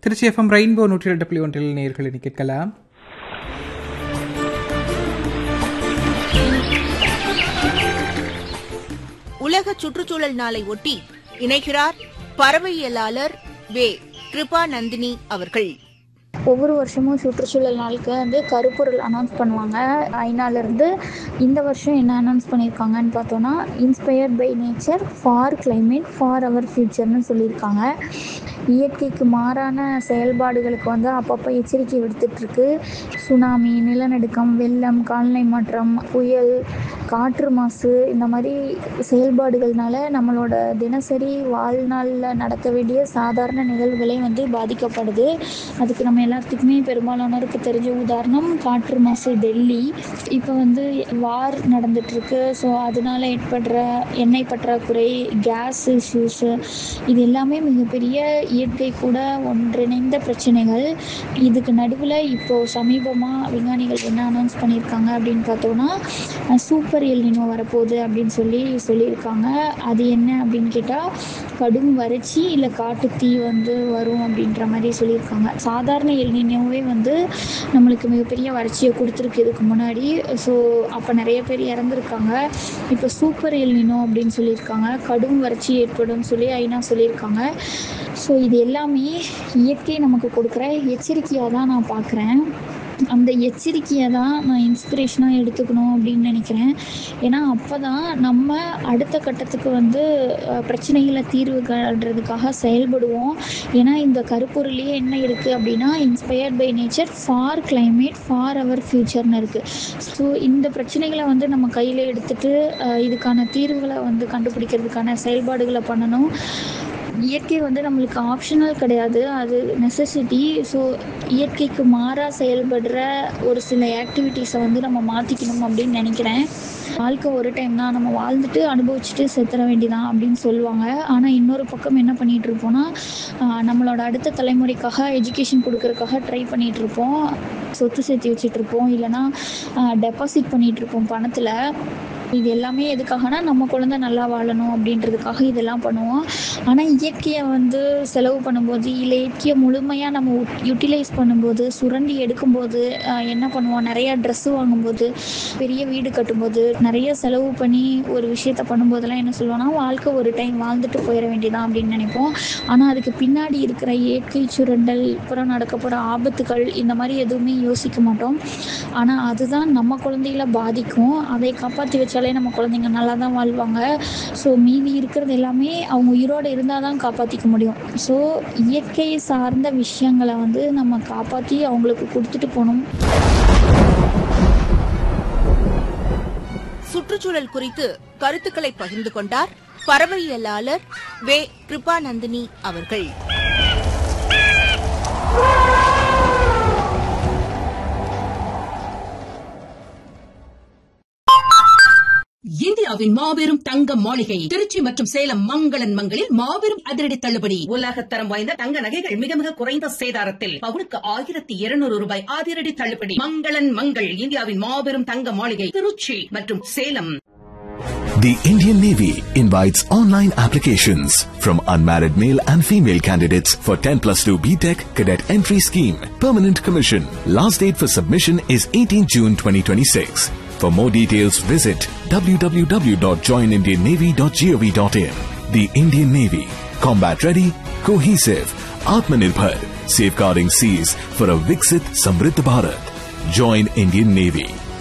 Trichy FM rainbow நூற்றி ரெண்டு புள்ளி ஒன்றில் நேர்களை கேட்கலாம் உலக சுற்றுச்சூழல் நாளை ஒட்டி இணைகிறார் பறவையியலாளர் வே கிருபா நந்தினி அவர்கள் ஒவ்வொரு வருஷமும் சுற்றுச்சூழல் நாளுக்கு வந்து கருப்பொருள் அனௌன்ஸ் பண்ணுவாங்க ஐநாலேருந்து இந்த வருஷம் என்ன அனௌன்ஸ் பண்ணியிருக்காங்கன்னு பார்த்தோன்னா inspired by nature for climate for our ஃப்யூச்சர்னு சொல்லியிருக்காங்க இயற்கைக்கு மாறான செயல்பாடுகளுக்கு வந்து அப்பப்போ எச்சரிக்கை விடுத்துட்ருக்கு சுனாமி நிலநடுக்கம் வெள்ளம் காலநிலை மாற்றம் புயல் காற்று மாசு இந்த மாதிரி செயல்பாடுகள்னால நம்மளோட தினசரி வாழ்நாளில் நடக்க வேண்டிய சாதாரண நிகழ்வுகளே வந்து பாதிக்கப்படுது அதுக்கு நம்ம எல்லாத்துக்குமே பெரும்பாலானோருக்கு தெரிஞ்ச உதாரணம் காற்று மாசு டெல்லி இப்போ வந்து வார் நடந்துட்டுருக்கு ஸோ அதனால ஏற்படுற எண்ணெய் பற்றாக்குறை கேஸ் இஷ்யூஸு இது எல்லாமே மிகப்பெரிய இயற்கை கூட ஒன்றிணைந்த பிரச்சனைகள் இதுக்கு நடுவில் இப்போது சமீபமாக விஞ்ஞானிகள் என்ன அனௌன்ஸ் பண்ணியிருக்காங்க அப்படின்னு பார்த்தோன்னா சூப்பர் எல்னினோ வரப்போகுது அப்படின்னு சொல்லி சொல்லியிருக்காங்க அது என்ன அப்படின்னு கேட்டால் கடும் வறட்சி இல்லை காட்டு தீ வந்து வரும் அப்படின்ற மாதிரி சொல்லியிருக்காங்க சாதாரண எல்னினோவே வந்து நம்மளுக்கு மிகப்பெரிய வறட்சியை கொடுத்துருக்கு இதுக்கு முன்னாடி ஸோ அப்போ நிறைய பேர் இறந்துருக்காங்க இப்போ சூப்பர் எல்னினோ அப்படின்னு சொல்லியிருக்காங்க கடும் வறட்சி ஏற்படும் சொல்லி ஐநா சொல்லியிருக்காங்க ஸோ இது எல்லாமே இயற்கை நமக்கு கொடுக்குற எச்சரிக்கையாக தான் நான் பார்க்குறேன் அந்த எச்சரிக்கையை தான் நான் இன்ஸ்பிரேஷனாக எடுத்துக்கணும் அப்படின்னு நினைக்கிறேன் ஏன்னா அப்போ தான் நம்ம அடுத்த கட்டத்துக்கு வந்து அஹ், பிரச்சனைகளை தீர்வு காண்றதுக்காக செயல்படுவோம் ஏன்னா இந்த கருப்பொருளையே என்ன இருக்குது அப்படின்னா inspired by nature for climate for our ஃப்யூச்சர்னு இருக்குது ஸோ இந்த பிரச்சனைகளை வந்து நம்ம கையில் எடுத்துட்டு அஹ், இதுக்கான தீர்வுகளை வந்து கண்டுபிடிக்கிறதுக்கான செயல்பாடுகளை பண்ணணும் இயற்கை வந்து நம்மளுக்கு ஆப்ஷனல் கிடையாது அது நெசசிட்டி ஸோ இயற்கைக்கு மாறாக செயல்படுற ஒரு சில ஆக்டிவிட்டீஸை வந்து நம்ம மாற்றிக்கணும் அப்படின்னு நினைக்கிறேன் வாழ்க்கை ஒரு டைம் தான் நம்ம வாழ்ந்துட்டு அனுபவிச்சுட்டு செத்துற வேண்டியதான் அப்படின்னு சொல்லுவாங்க ஆனால் இன்னொரு பக்கம் என்ன பண்ணிட்டு இருப்போம்னா ஆஹ் நம்மளோட அடுத்த தலைமுறைக்காக எஜுகேஷன் கொடுக்கறதுக்காக ட்ரை பண்ணிட்டு இருப்போம் சொத்து சேர்த்து வச்சுட்டு இருப்போம் இல்லைன்னா டெபாசிட் பண்ணிட்டு இருப்போம் பணத்தில் இது எல்லாமே எதுக்காகனா நம்ம குழந்தை நல்லா வாழணும் அப்படின்றதுக்காக இதெல்லாம் பண்ணுவோம் ஆனால் இயற்கையை வந்து செலவு பண்ணும்போது இல்லை இயற்கையை முழுமையாக நம்ம யூட்டிலைஸ் பண்ணும்போது சுரண்டி எடுக்கும்போது ஆஹ் என்ன பண்ணுவோம் நிறையா ட்ரெஸ்ஸு வாங்கும்போது பெரிய வீடு கட்டும்போது நிறைய செலவு பண்ணி ஒரு விஷயத்த பண்ணும்போதெல்லாம் என்ன சொல்லுவோம்னா வாழ்க்கை ஒரு டைம் வாழ்ந்துட்டு போயிட வேண்டியதான் அப்படின்னு நினைப்போம் ஆனால் அதுக்கு பின்னாடி இருக்கிற இயற்கை சுரண்டல் அப்புறம் நடக்க போகிற ஆபத்துகள் இந்த மாதிரி எதுவுமே யோசிக்க மாட்டோம் ஆனால் அதுதான் நம்ம குழந்தைகளை பாதிக்கும் அதை காப்பாற்றி வச்சாலே நம்ம குழந்தைங்க நல்லா தான் வாழ்வாங்க ஸோ மீதி இருக்கிறது எல்லாமே அவங்க உயிரோடு இருந்தால் தான் காப்பாற்றிக்க முடியும் ஸோ இயற்கை சார்ந்த விஷயங்களை வந்து நம்ம காப்பாற்றி அவங்களுக்கு கொடுத்துட்டு போகணும் சுற்றுச்சூழல் குறித்து கருத்துக்களை பகிர்ந்து கொண்டார் பறவையியலாளர் வே கிருபா நந்தினி அவர்கள் இந்தியாவின் மாபெரும் தங்க மாளிகை திருச்சி மற்றும் சேலம் மங்களன் மங்களில் மாபெரும் அதிரடி தள்ளுபடி உலகத்தரம் வாய்ந்த தங்க நகைகள் மிக மிக குறைந்த சேதாரத்தில் பவுனுக்கு ஆயிரத்தி இருநூறு ரூபாய் அதிரடி தள்ளுபடி மங்களன் மங்கள் இந்தியாவின் மாபெரும் தங்க மாளிகை திருச்சி மற்றும் Salem The Indian Navy invites online applications from unmarried male and female candidates for 10 plus 2 BTEC cadet entry scheme. Permanent commission. Last date for submission is 18 June 2026. For more details, visit www.joinindiannavy.gov.in. The Indian Navy. Combat ready, cohesive, Atmanirbhar, safeguarding seas for a Viksit Samriddh Bharat. Join Indian Navy.